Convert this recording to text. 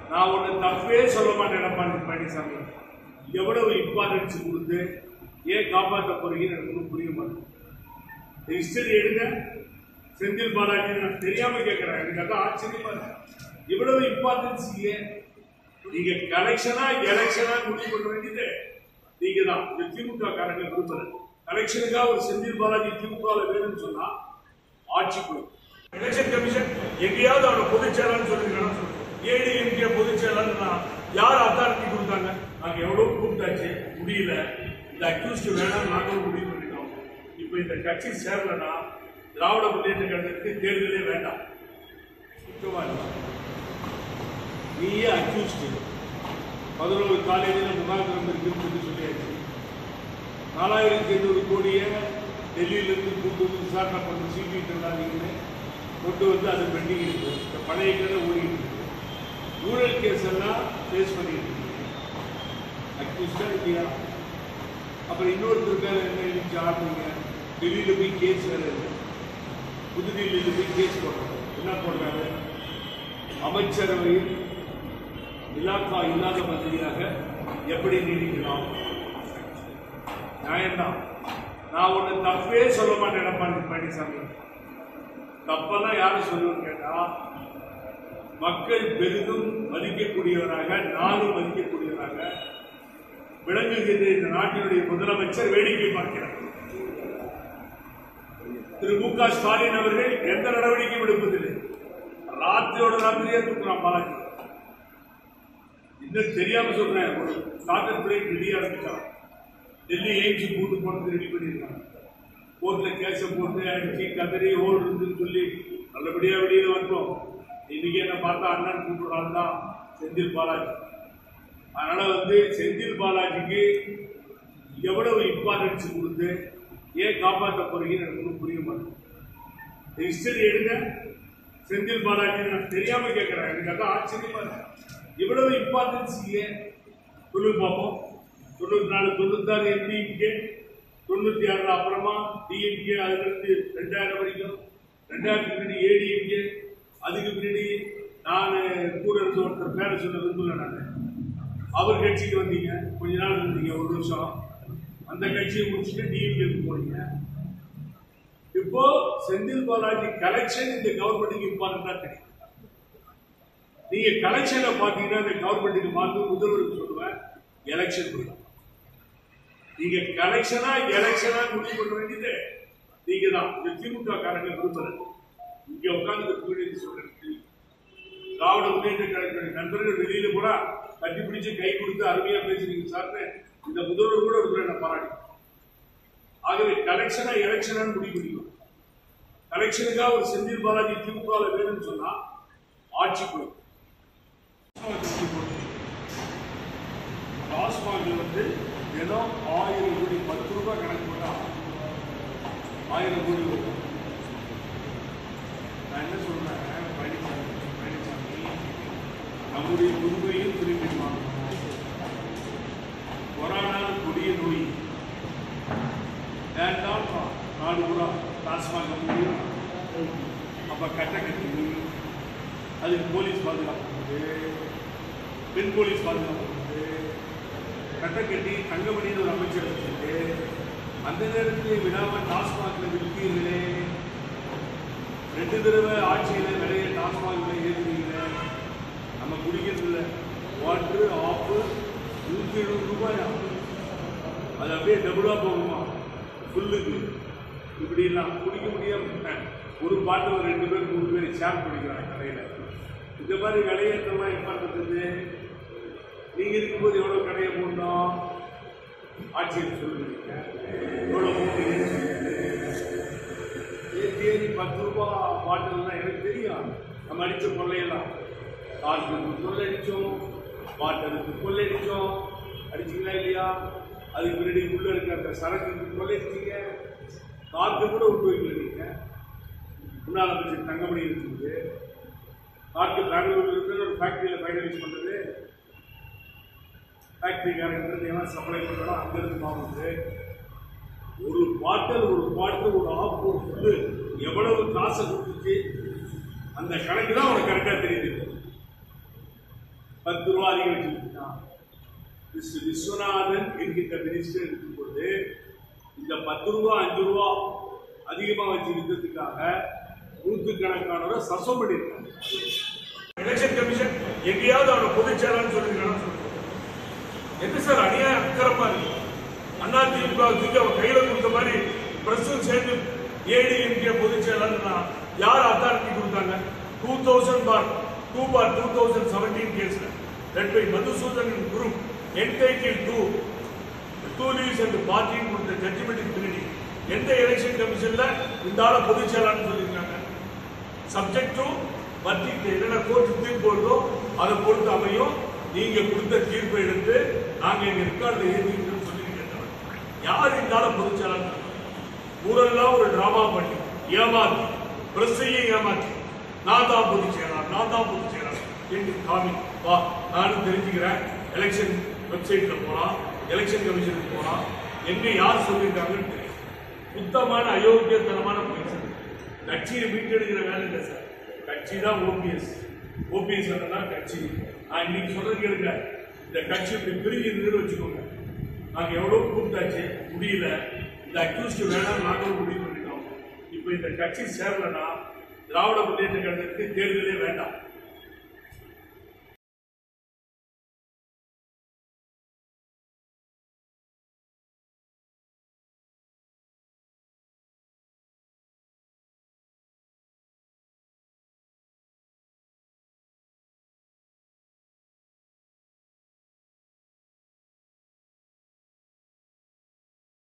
நான் ஒண்ணு தப்பே சொல்ல மாட்டேன் எடப்பாடி பழனிசாமி எவ்வளவு இம்பார்ட்டன்ஸ் கொடுத்து ஏன் காப்பாற்ற போறீங்கன்னு எனக்கு ஒன்றும் புரிய மாட்டேன் ஹிஸ்டரி எடுங்க செந்தில் பாலாஜி நான் தெரியாம கேட்கிறேன் எனக்கு அதான் ஆச்சரியமா இருக்கு இவ்வளவு இம்பார்ட்டன்ஸ் ஏன் நீங்க கலெக்ஷனா எலெக்ஷனா முடிவு பண்ண வேண்டியது நீங்க தான் இந்த திமுக காரங்க விரும்புற கலெக்ஷனுக்காக ஒரு செந்தில் பாலாஜி திமுக வேணும்னு சொன்னா ஆட்சி குழு எலெக்ஷன் கமிஷன் எங்கேயாவது அவரை பொதுச் செயலாளர் சொல்லிருக்காங்க ஏடிஎம்கே பொதுச் செயலாளர் யார் அத்தாரிட்டி கொடுத்தாங்க நாங்க எவ்வளவு கூப்பிட்டாச்சு முடியல இந்த அக்யூஸ்ட் வேணாம் நாங்களும் முடிவு பண்ணிட்டோம் இப்ப இந்த கட்சி சேரலன்னா திராவிட முன்னேற்ற கழகத்துக்கு தேர்தலே வேண்டாம் சுத்தமா இல்லை. நீயே அக்யூஸ்ட் பதினோரு காலேஜில் முகாந்திரம் இருக்குன்னு சொல்லி சொல்லியாச்சு நாலாயிரத்தி ஐநூறு கோடியை டெல்லியிலிருந்து கூட்டு வந்து விசாரணை பண்ணி சிபிஐ தந்தாதீங்கன்னு கொண்டு வந்து அது பெண்டிங் இருக்கு இந்த பழைய கதை ஓடிட்டு இருக்கு ஊழல் கேஸ் எல்லாம் ஃபேஸ் பண்ணிட்டு இருக்கு அக்யூஸ்டா இல்லையா அப்புறம் இன்னொருத்தர் பேர் என்ன எழுதி ஆடுறீங்க டெல்லியில் போய் கேஸ் வேற இருக்கு புதுடில்லியில் போய் கேஸ் போடுறாங்க என்ன போடுறாரு அமைச்சரவையில் இலாக்கா இல்லாத மந்திரியாக எப்படி நீடிக்கலாம் நியாயம்தான் நான் ஒண்ணு தப்பே சொல்ல மாட்டேன் எடப்பாடி பழனிசாமி தப்பெல்லாம் யாரும் சொல்லுவேன்னு கேட்டா மக்கள் பெரிதும் மதிக்கக்கூடியவராக நானும் மதிக்கக்கூடியவராக விளங்குகின்ற இந்த நாட்டினுடைய முதலமைச்சர் வேடிக்கை பார்க்கிறார் திரு மு க ஸ்டாலின் அவர்கள் எந்த நடவடிக்கையும் எடுப்பதில்லை ராத்திரியோட ராத்திரியே தூக்குறான் பாலாஜி இன்னும் தெரியாம சொல்றேன் ஒரு சார்ட்டர் பிளேட் ரெடியா இருந்துச்சான் டெல்லி எய்ம்ஸ் கூட்டு போனது ரெடி பண்ணிருக்காங்க கோர்ட்ல கேஸ போட்டு அடிச்சு கதறி ஓல் இருந்துன்னு சொல்லி நல்லபடியா வெளியில வந்தோம் இன்னைக்கு என்ன பார்த்தா அண்ணன் கூப்பிடுறான் தான் செந்தில் பாலாஜி அதனால வந்து செந்தில் பாலாஜிக்கு எவ்வளவு இம்பார்ட்டன்ஸ் கொடுத்து ஏன் காப்பாற்ற போறீங்கன்னு எனக்கு ஒன்றும் புரிய மாட்டேன் ஹிஸ்டரி எடுங்க செந்தில் பாலாஜி நான் தெரியாம கேட்கிறேன் எனக்கு அதான் ஆச்சரியமா இருக்கு இவ்வளவு இம்பார்ட்டன்ஸ் ஏன் சொல்லு பார்ப்போம் தொண்ணூத்தி நாலு தொண்ணூத்தாறு என்டிஎம்கே தொண்ணூத்தி ஆறு அப்புறமா டிஎம்கே அதுல இருந்து ரெண்டாயிரம் வரைக்கும் ரெண்டாயிரத்துக்கு முன்னாடி ஏடிஎம்கே அதுக்கு முன்னாடி நான் கூட இருந்த ஒருத்தர் பேரை சொல்ல விரும்பல நான் அவர் கட்சிக்கு வந்தீங்க கொஞ்ச நாள் இருந்தீங்க ஒரு வருஷம் அந்த கட்சியை முடிச்சுட்டு டிஎம்கேக்கு போனீங்க இப்போ செந்தில் பாலாஜி கலெக்ஷன் இந்த கவர்மெண்ட்டுக்கு இம்பார்ட்டண்டா தெரியும் நீங்க கலெக்ஷனை பாத்தீங்கன்னா இந்த கவர்மெண்ட்டுக்கு மாற்று முதல்வருக்கு சொல்லுவேன் எலெக்ஷன் பண்ணலாம் நீங்க கலெக்ஷனா எலெக்ஷனா முடிவு பண்ண வேண்டியது நீங்க தான் இந்த திமுக காரங்க விரும்புறது இங்க உட்கார்ந்து புரியுது சொல்றேன் திராவிட முன்னேற்ற கழகத்துடைய நண்பர்கள் வெளியில கூட கட்டி பிடிச்சு கை கொடுத்து அருமையா பேசுறீங்க சார்னு இந்த முதல்வர் கூட ஒரு நான் பாராட்டி ஆகவே கலெக்ஷனா எலெக்ஷனா முடிவு பண்ணிக்கணும் கலெக்ஷனுக்காக ஒரு செந்தில் பாலாஜி திமுக வேணும்னு சொன்னா ஆட்சி குழு டாஸ்மாக் வந்து தினம் ஆயிரம் கோடி பத்து ரூபாய் கணக்கு போட்டா ஆயிரம் கோடி வரும் நான் என்ன சொல்றேன் பழனிசாமி பழனிசாமி நம்முடைய புதுமையும் திரும்பி வாங்கணும் கொரோனா கொடிய நோய் வேண்டாம் நாலு பூரா டாஸ்மாக் முடியும் அப்ப கட்ட கட்டி அதுக்கு போலீஸ் பாதுகாப்பு கொடுத்து, பெண் போலீஸ் பாதுகாப்பு கொடுத்து, கட்ட கட்டி தங்கமணின்னு ஒரு அமைச்சர் வச்சுட்டு அந்த நேரத்தில் விடாம டாஸ்மாக்ல விற்கிறீங்களே ரெண்டு தடவை ஆட்சியில விலையை டாஸ்மாக் விலை ஏற்றுறீங்களே நம்ம குடிக்கிறது இல்லை வாட்ரு ஆஃபு நூற்றி எழுபது ரூபாயா அது அப்படியே டபுளா போகுமா ஃபுல்லுக்கு இப்படிலாம் குடிக்க முடியாம ஒரு பாட்டில் ரெண்டு பேர் மூணு பேர் ஷேர் பண்ணிக்கிறாங்க கடையில் இந்த மாதிரி விலையேற்றம்லாம் எப்போ இருந்தது நீங்க இருக்கும்போது எவ்வளவு கடையை போடணும் ஆட்சியர் சொல்லுவீங்க எவ்வளவு போட்டீங்கன்னு சொல்லுங்க. ஏன் தேதி பத்து ரூபாய் பாட்டில் எனக்கு தெரியும் நம்ம அடிச்ச கொள்ளையெல்லாம் காற்றுக்கு கொள்ளடிச்சோம் பாட்டலுக்கு கொள்ளடிச்சோம் அடிச்சிங்களா இல்லையா அதுக்கு முன்னாடி உள்ள இருக்க அந்த சரக்கு கொள்ளையடிச்சீங்க காற்று கூட விட்டு வைக்கல நீங்க முன்னாள் அமைச்சர் தங்கமணி இருக்குது காற்று பெங்களூர்ல இருக்கிற ஒரு ஃபேக்டரியில் ஃபைனலைஸ் பண்ணுறது ஃபேக்டரிக்காரங்க எல்லாம் சப்ளை பண்ணுறோம் அங்கேருந்து வாங்குறது ஒரு பாட்டில் ஒரு பாட்டில் ஒரு ஆஃப் ஒரு ஃபுல்லு எவ்வளவு காசை கொடுத்துச்சு அந்த கணக்கு தான் உனக்கு கரெக்டாக தெரியுது பத்து ரூபா அதிகம் வச்சிருக்கான் மிஸ்டர் விஸ்வநாதன் என்கின்ற மினிஸ்டர் இருக்கும்போது இந்த பத்து ரூபா அஞ்சு ரூபா அதிகமா வச்சு வித்ததுக்காக நூற்றுக்கணக்கானவரை சஸ்பெண்ட் பண்ணியிருக்காங்க எலெக்ஷன் கமிஷன் எங்கேயாவது அவரை பொதுச் செயலாளர் சொல்லிருக்கான்னு சொல்லுங்க என்ன சார் அநியாயம் அக்கறமா இருக்கு அண்ணா திமுக தூக்கி அவன் கையில கொடுத்த மாதிரி பிரசும் சேர்ந்து ஏடிஎம்கே பொதுச் செயலாளர்னா யார் அத்தாரிட்டி கொடுத்தாங்க two thousand for two for two thousand seventeen கேஸ்ல led by Madhusudan group entitled to two leaves and பார்ட்டின்னு கொடுத்த ஜட்ஜ்மெண்ட் பின்னாடி எந்த எலெக்ஷன் கமிஷன்ல இந்த ஆளை பொதுச் செயலாளர்னு சொல்லியிருக்காங்க சப்ஜெக்ட் டு வட்டி என்னென்ன கோர்ட் தீர்ப்பு வருதோ அதை பொறுத்து அமையும் நீங்க கொடுத்த தீர்ப்பை எடுத்து நாங்க எங்க ரெக்கார்டில் ஏற்றிக்கிறோம் சொல்லியிருக்கேன் யார் இருந்தாலும் பொதுச்செயலாளர் ஊரெல்லாம் ஒரு டிராமா பண்ணி ஏமாத்தி பிரஸ்ஸையே ஏமாத்தி நான் தான் பொதுச் செயலாளர் நான் தான் பொதுச் செயலாளர் என்று காமி வா நானும் தெரிஞ்சுக்கிறேன் எலெக்ஷன் வெப்சைட்ல போலாம் எலெக்ஷன் கமிஷனுக்கு போலாம் எங்க யார் சொல்லியிருக்காங்கன்னு தெரியும் சுத்தமான அயோக்கியத்தனமான பொய் சார் கட்சியை மீட்டெடுக்கிற வேலை இல்லை சார் கட்சி தான் ஓபிஎஸ் ஓபிஎஸ் தான் கட்சி நான் இன்னைக்கு சொல்றது கேளுங்க இந்த கட்சி இப்படி பிரிஞ்சு இருந்துன்னு வச்சுக்கோங்க நாங்க எவ்வளவு கூப்பிட்டாச்சு முடியல இந்த அக்யூஸ்ட் வேணாம் நாங்களும் முடிவு பண்ணிட்டோம் இப்போ இந்த கட்சி சேரலன்னா திராவிட முன்னேற்ற கழகத்துக்கு தேர்தலே வேண்டாம்